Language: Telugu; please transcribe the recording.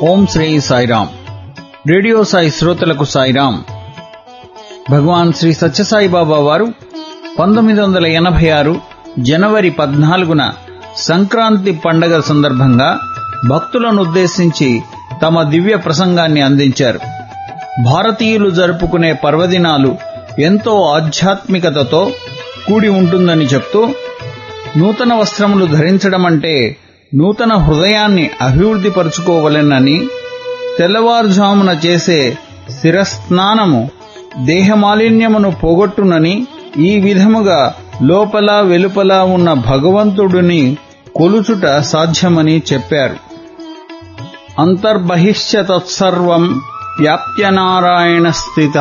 ఓం శ్రీ సాయిరాం రేడియో సాయి శ్రోతలకు సాయిరాం భగవాన్ శ్రీ సత్యసాయి బాబా వారు పంతొమ్మిది వందల ఎనభై ఆరు జనవరి పద్నాలుగున సంక్రాంతి పండగ సందర్భంగా భక్తులను ఉద్దేశించి తమ దివ్య ప్రసంగాన్ని అందించారు భారతీయులు జరుపుకునే పర్వదినాలు ఎంతో ఆధ్యాత్మికతతో కూడి ఉంటుందని చెప్తూ నూతన వస్త్రములు ధరించడమంటే నూతన హృదయాన్ని అభివృద్ధిపరుచుకోవలెనని తెల్లవారుజామున చేసే శిరస్నానము దేహమాలిన్యమును పోగొట్టునని ఈ విధముగా లోపల వెలుపల ఉన్న భగవంతుడిని కొలుచుట సాధ్యమని చెప్పారు అంతర్బహిష్య తత్సర్వం వ్యాప్య నారాయణ స్థిత